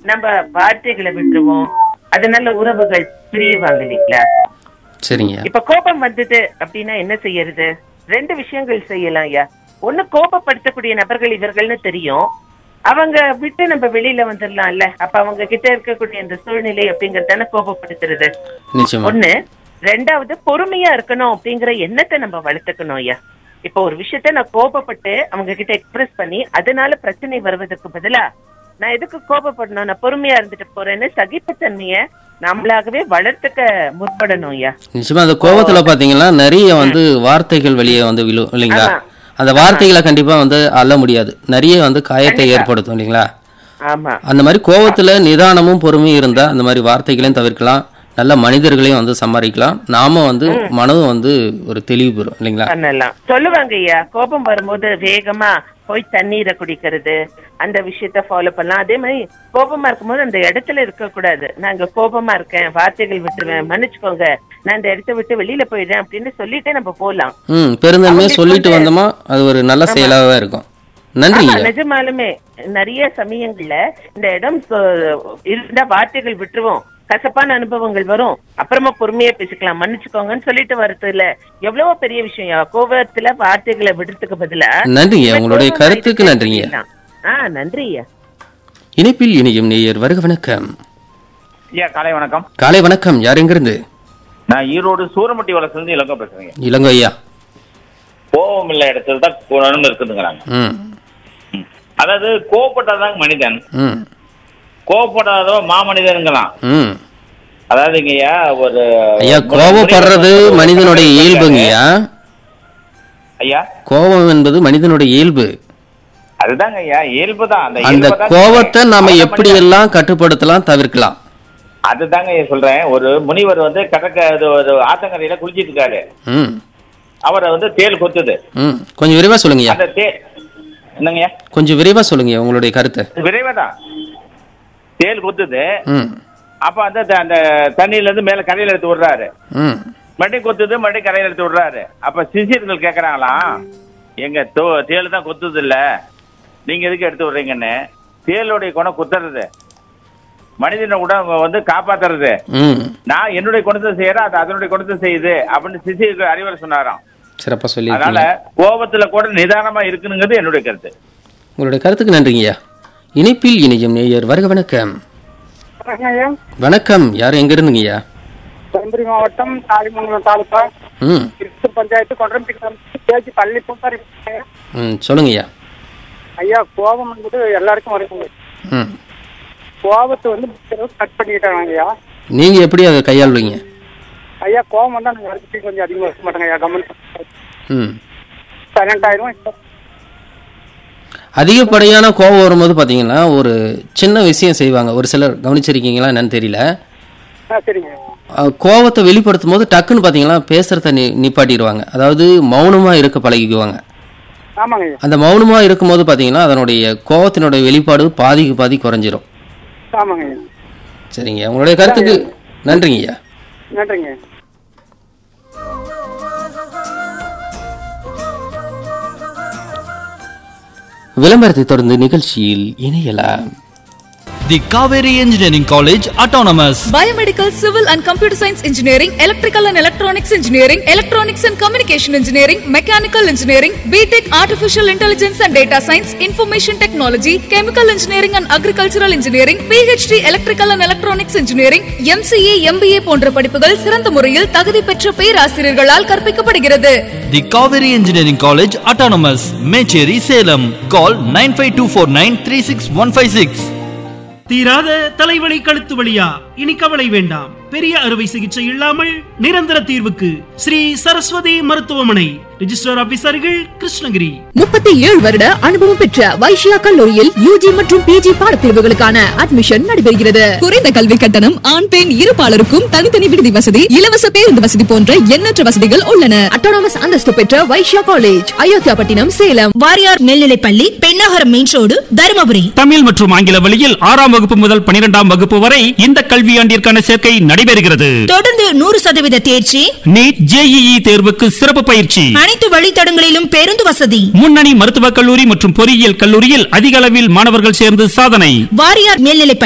நம்ம வார்த்தைகளை விட்டுருவோம் அதனால உறவுகள் பிரியுவாங்க இல்லைங்களா சரிங்க இப்ப கோபம் வந்தது அப்படின்னா என்ன செய்யறது ரெண்டு விஷயங்கள் செய்யலாம் ஐயா ஒண்ணு கோபப்படுத்தக்கூடிய நபர்கள் இவர்கள்னு தெரியும் அவங்க விட்டு நம்ம வெளியில வந்துடலாம்ல அப்ப அவங்க கிட்ட இருக்கக்கூடிய அந்த சூழ்நிலை அப்படிங்கறது தானே கோபப்படுத்துறது நிச்சயமா ஒண்ணு ரெண்டாவது பொறுமையா இருக்கணும் அப்படிங்கிற எண்ணத்தை நம்ம வளர்த்துக்கணும் ஐயா இப்போ ஒரு விஷயத்த நான் கோபப்பட்டு அவங்க கிட்ட எக்ஸ்பிரஸ் பண்ணி அதனால பிரச்சனை வருவதற்கு பதிலா நான் எதுக்கு கோபப்படணும் நான் பொறுமையா இருந்துட்டு போறேன்னு சகிப்புத்தன்மைய நம்மளாகவே வளர்த்துக்க முற்படணும் ஐயா நிச்சயமா அந்த கோவத்துல பாத்தீங்கன்னா நிறைய வந்து வார்த்தைகள் வெளியே வந்து விழும் இல்லைங்களா ஆமா. அந்த வார்த்தைகளை கண்டிப்பா வந்து அள்ள முடியாது நிறைய வந்து காயத்தை ஏற்படுத்தும் இல்லைங்களா ஆமா அந்த மாதிரி கோவத்துல நிதானமும் பொறுமையும் இருந்தா அந்த மாதிரி வார்த்தைகளையும் தவிர்க்கலாம் நல்ல மனிதர்களையும் வந்து சம்பாதிக்கலாம் நாம வந்து மனதும் வந்து ஒரு தெளிவு பெறும் இல்லைங்களா பண்ணலாம் சொல்லுவாங்க ஐயா கோபம் வரும்போது வேகமா போய் தண்ணீரை குடிக்கிறது அந்த விஷயத்த ஃபாலோ பண்ணலாம் அதே மாதிரி கோபமா இருக்கும்போது அந்த இடத்துல இருக்க கூடாது நான் இங்க கோபமா இருக்கேன் வார்த்தைகள் விட்டுருவேன் மன்னிச்சுக்கோங்க நான் இந்த இடத்த விட்டு வெளியில போயிடுறேன் அப்படின்னு சொல்லிட்டே நம்ம போலாம் ம் பெருந்தன்மையை அவங்களுக்கு சொல்லிட்டு வந்து- வந்தோமா அது ஒரு நல்ல செயலாக தான் இருக்கும் நன்றிங்க ஆமா, நிஜமாலுமே நிறைய சமயங்கள்ல இந்த இடம் சொ- இருந்தா வார்த்தைகள் விட்டுருவோம் கசப்பான அனுபவங்கள் வரும் அப்புறமா பொறுமையா பேசிக்கலாம் மன்னிச்சுக்கோங்கன்னு சொல்லிட்டு வரதுல எவ்வளவோ பெரிய விஷயம் ஐயா. கோபத்துல வார்த்தைகளை விடுறதுக்கு பதிலா நன்றிங்க இப்ப உங்களுடைய கோபமா கருத்துக்கு இருக்கு நன்றிங்க அப்படின்னா. ஆ நன்றி ஐயா இணைப்பில் இணையும் நேயர் வருக வணக்கம் ஐயா காலை வணக்கம் காலை வணக்கம் யார் எங்கிருந்து நான் ஈரோடு சூரமட்டி வளர்ச்சிலிருந்து இலங்கை பேசுறேங்க இளங்கோ ஐயா கோபம் இல்ல இடத்துல தான் குணம் இருக்குதுங்கிறாங்க ம் ம். அதாவது கோவப்பட்டாதாங்க மனிதன் ம் கோவப்படாதோ மாமனிதனுங்களாம் ம் அதாவது ஐயா ஒரு ஐயா கோபப்படுறது மனிதனுடைய இயல்புங்கய்யா ஐயா கோபம் என்பது மனிதனுடைய இயல்பு அதுதாங்க ஐயா இயல்பு தான் அந்த அந்த இயல்பை தான் கோபத்தை நாம அவன எப்படி மனிதன். எல்லாம் கட்டுப்படுத்தலாம் தவிர்க்கலாம் அதுதாங்க ஐயா சொல்றேன் ஒரு முனிவர் வந்து கடற்க இது ஒரு ஆத்தங்கரையில குளிச்சிட்டு இருக்காரு ம் அவரை வந்து தேல் கொத்துது ம் கொஞ்சம் விரைவா சொல்லுங்கய்யா அந்த தே என்னங்கய்யா கொஞ்சம் விரைவா சொல்லுங்க உங்களுடைய கருத்தை விரைவா தான் தேல் கொத்துது ம் அப்ப அந்த த- அந்த தண்ணியில இருந்து மேல கரையில எடுத்து விடுறாரு ம் மறுபடியும் கொத்துது மறுபடியும் கரையில எடுத்து விடுறாரு அப்ப சிசியர்கள் கேக்குறாங்களாம் எங்க தோ தேல் தான் கொத்துது இல்ல நீங்க எதுக்கு எடுத்து விடுறீங்கன்னு தேலுடைய குணம் குத்துறது மனிதனை கூட வந்து காப்பாத்துறது ம் நான் என்னுடைய குணத்தை செய்யறேன் அது அதனுடைய குணத்தை செய்யுது அப்படின்னு சிசியர்கள் அறிவுரை சொன்னாராம் சிறப்பா அதனால சொல்லியிருக்கீங்க கோபத்துல கூட நிதானமா இருக்குனுங்கிறது என்னுடைய கருத்து உங்களுடைய கருத்துக்கு நன்றிங்கய்யா இணைப்பில் இணையும் நேயர் வருக வணக்கம் ஐயா வணக்கம் யார் எங்க இருந்துங்கய்யா தருமபுரி மாவட்டம் தாலிமங்கலம் தாலுகா ம் திருச்சி பஞ்சாயத்து கொண்டரம்பி பேச்சு பள்ளி பூசாரி ம் சொல்லுங்கய்யா ஐயா கோபம் என்பது எல்லாருக்கும் வருதுங்க ம் கோபத்தை வந்து கட் பண்ணிக்கிட்டாங்க ஐயா நீங்க எப்படி அதை கையாளுவீங்க ஐயா கோபம் வந்தா நாங்கள் அடுத்து கொஞ்சம் அதிகமாக இருக்க மாட்டோங்க ஐயா கமெண்ட் ம் சைலண்ட் ஆயிரும் அதிகப்படியான கோபம் வரும்போது பார்த்தீங்கன்னா ஒரு சின்ன விஷயம் செய்வாங்க ஒரு சிலர் கவனிச்சிருக்கீங்களா என்னன்னு தெரியல ஆ சரிங்க அஹ், கோபத்தை வெளிப்படுத்தும் போது டக்குன்னு பார்த்தீங்கன்னா பேசுறத நி நிப்பாட்டிடுவாங்க அதாவது மௌனமா இருக்க பழகிக்குவாங்க ஆமாங்க ஐயா அந்த மௌனமா இருக்கும்போது பார்த்தீங்கன்னா அதனுடைய கோபத்தினுடைய வெளிப்பாடு பாதிக்கு பாதி குறைஞ்சிரும் ஆமாங்க ஐயா சரிங்க உங்களுடைய கருத்துக்கு நன்றிங்க ஐயா நன்றிங்க விளம்பரத்தை தொடர்ந்து நிகழ்ச்சியில் இணையலாம் The Kaveri Engineering College Autonomous. Biomedical, Civil and Computer Science Engineering, Electrical and Electronics Engineering, Electronics and Communication Engineering, Mechanical Engineering, BTech Artificial Intelligence and Data Science, Information Technology, Chemical Engineering and Agricultural Engineering, PhD Electrical and Electronics Engineering, MCA, MBA போன்ற படிப்புகள் சிறந்த முறையில் தகுதி பெற்ற பேராசிரியர்களால் கற்பிக்கப்படுகிறது The Kaveri Engineering College Autonomous. Mecheri Salem. Call 95249 தீராத தலைவலி கழுத்து வலியா இனி கவலை வேண்டாம் பெரிய அறுவை சிகிச்சை இல்லாமல் நிரந்தர தீர்வுக்கு ஸ்ரீ சரஸ்வதி மருத்துவமனை ரிஜிஸ்டர் ஆபீசர்கள் கிருஷ்ணகிரி முப்பத்தி ஏழு வருட அனுபவம் பெற்ற வைஷ்யா கல்லூரியில் யூஜி மற்றும் பிஜி பாடப்பிரிவுகளுக்கான அட்மிஷன் நடைபெறுகிறது குறைந்த கல்வி கட்டணம் ஆண் பெண் இருபாலருக்கும் தனித்தனி விடுதி வசதி இலவச பேருந்து வசதி போன்ற எண்ணற்ற வசதிகள் உள்ளன அட்டானமஸ் அந்தஸ்து பெற்ற வைஷ்யா காலேஜ் அயோத்தியாபட்டினம் சேலம் வாரியார் மேல்நிலைப்பள்ளி பெண்ணாகரம் மெயின் ரோடு தருமபுரி தமிழ் மற்றும் ஆங்கில வழியில் ஆறாம் வகுப்பு முதல் பனிரெண்டாம் வகுப்பு வரை இந்த கல்வியாண்டிற்கான சேர்க்கை நடைபெறுகிறது தொடர்ந்து நூறு சதவீத தேர்ச்சி நீட் ஜேஇஇ தேர்வுக்கு சிறப்பு பயிற்சி அனைத்து வழித்தடங்களிலும் பேருந்து வசதி முன்னணி மருத்துவக் கல்லூரி மற்றும் பொறியியல் கல்லூரியில் அதிக அளவில் மாணவர்கள் சேர்ந்து சாதனை வாரியார் மேல்நிலைப்பள்ளி